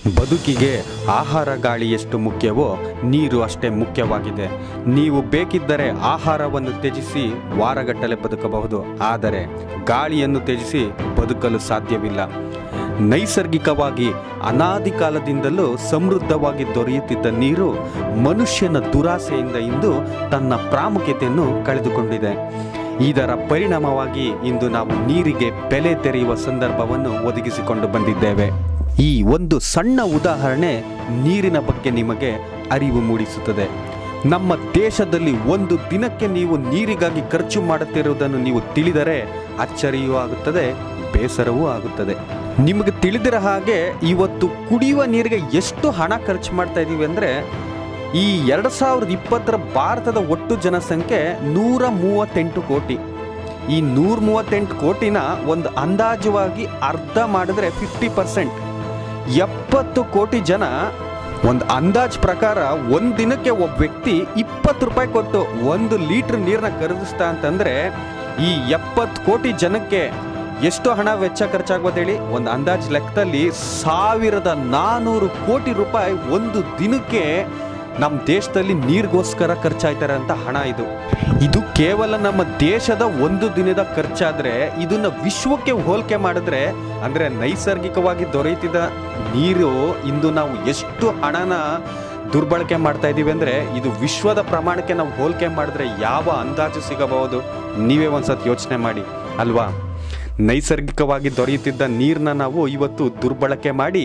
ಬದುಕಿಗೆ ಆಹಾರ ಗಾಳಿ ಎಷ್ಟು ಮುಖ್ಯವೋ ನೀರು ಅಷ್ಟೇ ಮುಖ್ಯವಾಗಿದೆ ನೀವು ಬೇಕಿದ್ದರೆ ಆಹಾರವನ್ನು ತ್ಯಜಿಸಿ ವಾರಗಟ್ಟಲೆ ಬದುಕಬಹುದು ಆದರೆ ಗಾಳಿಯನ್ನು ತ್ಯಜಿಸಿ ಬದುಕಲು ಸಾಧ್ಯವಿಲ್ಲ ನೈಸರ್ಗಿಕವಾಗಿ ಅನಾದಿ ಕಾಲದಿಂದಲೂ ಸಮೃದ್ಧವಾಗಿ ದೊರೆಯುತ್ತಿದ್ದ ನೀರು ಮನುಷ್ಯನ ದುರಾಸೆಯಿಂದ ಇಂದು ತನ್ನ ಪ್ರಾಮುಖ್ಯತೆಯನ್ನು ಕಳೆದುಕೊಂಡಿದೆ ಇದರ ಪರಿಣಾಮವಾಗಿ ಇಂದು ನಾವು ನೀರಿಗೆ ಬೆಲೆ ತೆರೆಯುವ ಸಂದರ್ಭವನ್ನು ಒದಗಿಸಿಕೊಂಡು ಬಂದಿದ್ದೇವೆ ಈ ಒಂದು ಸಣ್ಣ ಉದಾಹರಣೆ ನೀರಿನ ಬಗ್ಗೆ ನಿಮಗೆ ಅರಿವು ಮೂಡಿಸುತ್ತದೆ ನಮ್ಮ ದೇಶದಲ್ಲಿ ಒಂದು ದಿನಕ್ಕೆ ನೀವು ನೀರಿಗಾಗಿ ಖರ್ಚು ಮಾಡುತ್ತಿರುವುದನ್ನು ನೀವು ತಿಳಿದರೆ ಅಚ್ಚರಿಯೂ ಆಗುತ್ತದೆ ಬೇಸರವೂ ಆಗುತ್ತದೆ ನಿಮಗೆ ತಿಳಿದಿರ ಹಾಗೆ ಇವತ್ತು ಕುಡಿಯುವ ನೀರಿಗೆ ಎಷ್ಟು ಹಣ ಖರ್ಚು ಮಾಡ್ತಾ ಇದ್ದೀವಿ ಅಂದರೆ ಈ ಎರಡು ಸಾವಿರದ ಇಪ್ಪತ್ತರ ಭಾರತದ ಒಟ್ಟು ಜನಸಂಖ್ಯೆ ನೂರ ಮೂವತ್ತೆಂಟು ಕೋಟಿ ಈ ನೂರ ಮೂವತ್ತೆಂಟು ಕೋಟಿನ ಒಂದು ಅಂದಾಜುವಾಗಿ ಅರ್ಧ ಮಾಡಿದ್ರೆ ಫಿಫ್ಟಿ ಪರ್ಸೆಂಟ್ ಎಪ್ಪತ್ತು ಕೋಟಿ ಜನ ಒಂದು ಅಂದಾಜ್ ಪ್ರಕಾರ ಒಂದು ದಿನಕ್ಕೆ ಒಬ್ಬ ವ್ಯಕ್ತಿ ಇಪ್ಪತ್ತು ರೂಪಾಯಿ ಕೊಟ್ಟು ಒಂದು ಲೀಟ್ರ್ ನೀರನ್ನ ಖರೀದಿಸ್ತಾ ಅಂತಂದ್ರೆ ಈ ಎಪ್ಪತ್ತು ಕೋಟಿ ಜನಕ್ಕೆ ಎಷ್ಟು ಹಣ ವೆಚ್ಚ ಖರ್ಚಾಗ್ಬೋದು ಹೇಳಿ ಒಂದು ಅಂದಾಜ್ ಲೆಕ್ಕದಲ್ಲಿ ಸಾವಿರದ ನಾನೂರು ಕೋಟಿ ರೂಪಾಯಿ ಒಂದು ದಿನಕ್ಕೆ ನಮ್ಮ ದೇಶದಲ್ಲಿ ನೀರಿಗೋಸ್ಕರ ಖರ್ಚಾಯ್ತಾರೆ ಅಂತ ಹಣ ಇದು ಇದು ಕೇವಲ ನಮ್ಮ ದೇಶದ ಒಂದು ದಿನದ ಖರ್ಚಾದ್ರೆ ಇದನ್ನ ವಿಶ್ವಕ್ಕೆ ಹೋಲಿಕೆ ಮಾಡಿದ್ರೆ ಅಂದ್ರೆ ನೈಸರ್ಗಿಕವಾಗಿ ದೊರೆಯುತ್ತಿದ್ದ ನೀರು ಇಂದು ನಾವು ಎಷ್ಟು ಹಣನ ದುರ್ಬಳಕೆ ಮಾಡ್ತಾ ಇದ್ದೀವಿ ಅಂದ್ರೆ ಇದು ವಿಶ್ವದ ಪ್ರಮಾಣಕ್ಕೆ ನಾವು ಹೋಲಿಕೆ ಮಾಡಿದ್ರೆ ಯಾವ ಅಂದಾಜು ಸಿಗಬಹುದು ನೀವೇ ಒಂದ್ಸತಿ ಯೋಚನೆ ಮಾಡಿ ಅಲ್ವಾ ನೈಸರ್ಗಿಕವಾಗಿ ದೊರೆಯುತ್ತಿದ್ದ ನೀರನ್ನ ನಾವು ಇವತ್ತು ದುರ್ಬಳಕೆ ಮಾಡಿ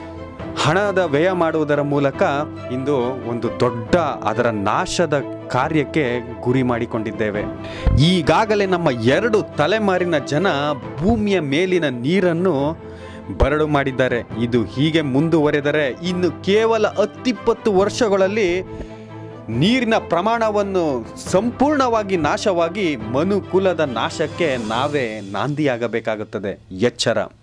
ಹಣದ ವ್ಯಯ ಮಾಡುವುದರ ಮೂಲಕ ಇಂದು ಒಂದು ದೊಡ್ಡ ಅದರ ನಾಶದ ಕಾರ್ಯಕ್ಕೆ ಗುರಿ ಮಾಡಿಕೊಂಡಿದ್ದೇವೆ ಈಗಾಗಲೇ ನಮ್ಮ ಎರಡು ತಲೆಮಾರಿನ ಜನ ಭೂಮಿಯ ಮೇಲಿನ ನೀರನ್ನು ಬರಡು ಮಾಡಿದ್ದಾರೆ ಇದು ಹೀಗೆ ಮುಂದುವರೆದರೆ ಇನ್ನು ಕೇವಲ ಹತ್ತಿಪ್ಪತ್ತು ವರ್ಷಗಳಲ್ಲಿ ನೀರಿನ ಪ್ರಮಾಣವನ್ನು ಸಂಪೂರ್ಣವಾಗಿ ನಾಶವಾಗಿ ಮನುಕುಲದ ನಾಶಕ್ಕೆ ನಾವೇ ನಾಂದಿಯಾಗಬೇಕಾಗುತ್ತದೆ ಎಚ್ಚರ